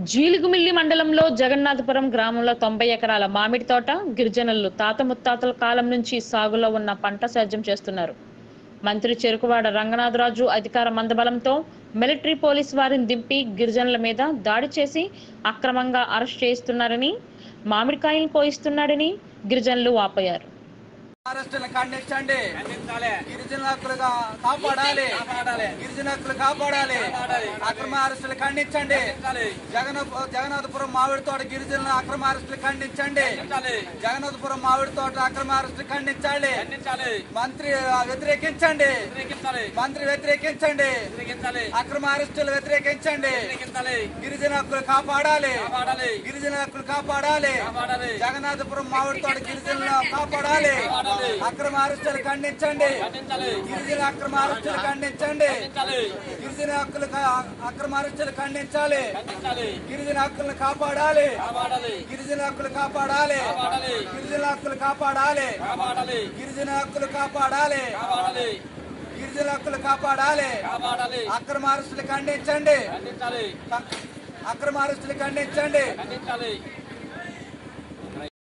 జీలుగుమిల్లి మండలంలో జగన్నాథపురం గ్రామంలో తొంభై ఎకరాల మామిడి తోట గిరిజనులు తాత ముత్తాతల కాలం నుంచి సాగులో ఉన్న పంట సేద్యం చేస్తున్నారు మంత్రి చెరుకువాడ రంగనాథరాజు అధికార మందబలంతో మిలిటరీ పోలీస్ వారిని దింపి గిరిజనుల మీద దాడి చేసి అక్రమంగా అరెస్ట్ చేయిస్తున్నారని మామిడికాయలు కోయిస్తున్నాడని గిరిజనులు వాపోయారు అరెస్టులను ఖండించండి గిరిజన హక్కులుగా కాపాడాలి గిరిజన హక్కులు కాపాడాలి అక్రమ అరెస్టులు ఖండించండి జగన్ జగన్నాథపురం మామిడి తోట గిరిజనుల అక్రమ అరెస్టులు ఖండించండి జగన్నాథపురం మామిడి తోట అక్రమ అరెస్టులు ఖండించాలి మంత్రి ఆ, వ్యతిరేకించండి మంత్రి వ్యతిరేకించండి అక్రమ అరెస్టులు వ్యతిరేకించండి గిరిజన హక్కులు కాపాడాలి గిరిజన హక్కులు కాపాడాలి జగన్నాథపురం మామిడి తోట గిరిజనులు కాపాడాలి అక్రమ అరెస్టులు ఖండించండి గిరిజన అక్రమ అరెస్టులు ఖండించండి గిరిజన హక్కులు కా- అక్రమ అరెస్టులు ఖండించాలి గిరిజన హక్కులను కాపాడాలి గిరిజన హక్కులు కాపాడాలి గిరిజన హక్కులు కాపాడాలి గిరిజన హక్కులు కాపాడాలి గిరిజన హక్కులు కాపాడాలి అక్రమ అరెస్టులు ఖండించండి అక్రమ అరెస్టులు ఖండించండి